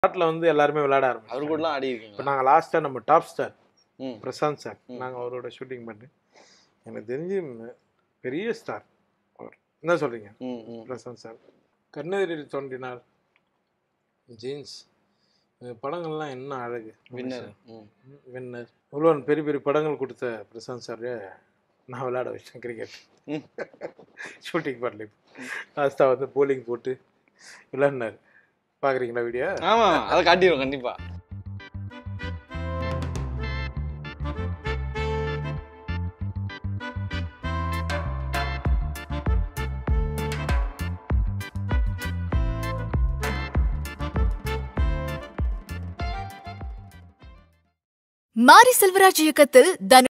ஸ்டார்ட்ல வந்து எல்லாருமே விளையாட அவர் ஆரம்பிச்சோம் கூடலாம் ஆடி இப்போ இருக்கீங்க நாங்கள் லாஸ்ட்டாக நம்ம டாப் ஸ்டார் ம் பிரசாந்த் சார் ம். நாங்கள் அவரோட ஷூட்டிங் பண்ணி எனக்கு தெரிஞ்சு ம், பெரிய ஸ்டார் அவர் என்ன சொல்றீங்க ம் ம் பிரசாந்த் சார் கண்ணெதிரில் தோன்றினார் ஜீன்ஸ் இந்த படங்கள்லாம் என்ன அழகு வின்னர் ம் வின்னர் இவ்வளோ பெரிய பெரிய படங்கள் கொடுத்த பிரசாந்த் சார் நான் விளையாட வச்சேன் கிரிக்கெட் ம். ஷூட்டிங் பண்ணல லாஸ்ட்டாக வந்து போலிங் போட்டு விளையாடினார் பார்க்குறீங்களா வீடியோ ஆமா அதை காட்டிடுவோம் கண்டிப்பா மாரி செல்வராஜ் இயக்கத்தில் தனு